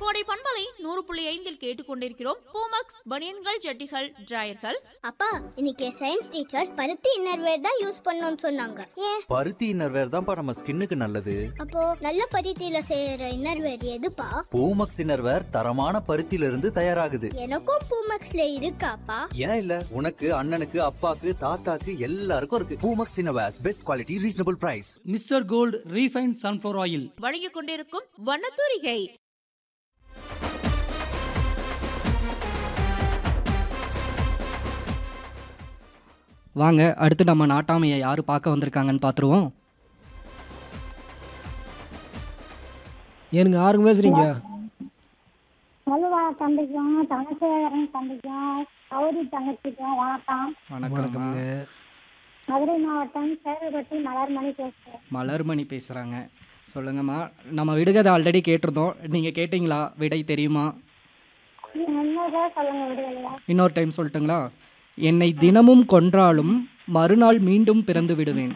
கோடை பண்பலை நூறு புள்ளி ஐந்தில் கேட்டுக்கொண்டிருக்கிறோம் பூமக்ஸ் பனியன்கள் ஜட்டிகள் டிராயர்கள் அப்பா இன்னைக்கு சயின்ஸ் டீச்சர் பருத்தி இன்னர்வேர் தான் யூஸ் பண்ணணும்னு சொன்னாங்க ஏன் பருத்தி இன்னர்வேர் தான்ப்பா நம்ம ஸ்கின்னுக்கு நல்லது அப்போ நல்ல பருத்தியில செய்யற இன்னர்வேர் எதுப்பா பூமக்ஸ் இன்னர்வேர் தரமான பருத்தியில இருந்து தயாராகுது எனக்கும் பூமக்ஸ்ல இருக்காப்பா ஏன் இல்ல உனக்கு அண்ணனுக்கு அப்பாக்கு தாத்தாக்கு எல்லாருக்கும் இருக்கு Poomex innerwears best quality reasonable price mister gold refine sunflower oil வழங்கிக் கொண்டிருக்கும் வண்ணத்தூரிகை வாங்க அடுத்து நம்ம நாட்டாமையை யார் பார்க்க வந்திருக்காங்கன்னு பார்த்துருவோம் ஏனுங்க ஆறுங்க பேசுறீங்க வலுவா தம்பிக்கும் தனசேகரன் தம்பிக்கும் கௌரி தங்கச்சிக்கும் வணக்கம் வணக்கம்ங்க மதுரை மாவட்டம் சேவரட்டி மலர்மணி பேசுறேன் மலர்மணி பேசுகிறாங்க சொல்லுங்கம்மா நம்ம விடுகதை ஆல்ரெடி கேட்டிருந்தோம் நீங்கள் கேட்டிங்களா விடை தெரியுமா இன்னொரு சொல்லுங்க விடுதலையா இன்னொரு டைம் சொல்லட்டுங்களா என்னை தினமும் கொன்றாலும் மறுநாள் மீண்டும் பிறந்து விடுவேன்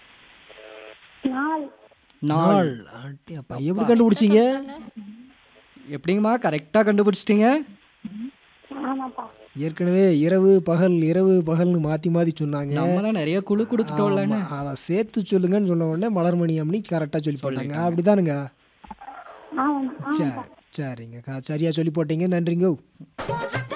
நாள் நாள் நாள் அட்டி அப்பா எப்படி கண்டுபிடிச்சீங்க எப்படிங்கம்மா கரெக்டாக கண்டுபிடிச்சிட்டிங்க ஆமாப்பா ஏற்கனவே இரவு பகல் இரவு பகல்னு மாத்தி மாத்தி சொன்னாங்க நம்ம தான் நிறைய குழு கொடுத்துட்டோம்லன்னு ஆமா, அதை சேர்த்து சொல்லுங்கன்னு சொன்ன உடனே மலர்மணி அம்மனி கரெக்டாக சொல்லி போட்டாங்க அப்படிதானுங்க ஆமாம் சரி சரிங்க சரியா சொல்லி போட்டீங்க நன்றிங்க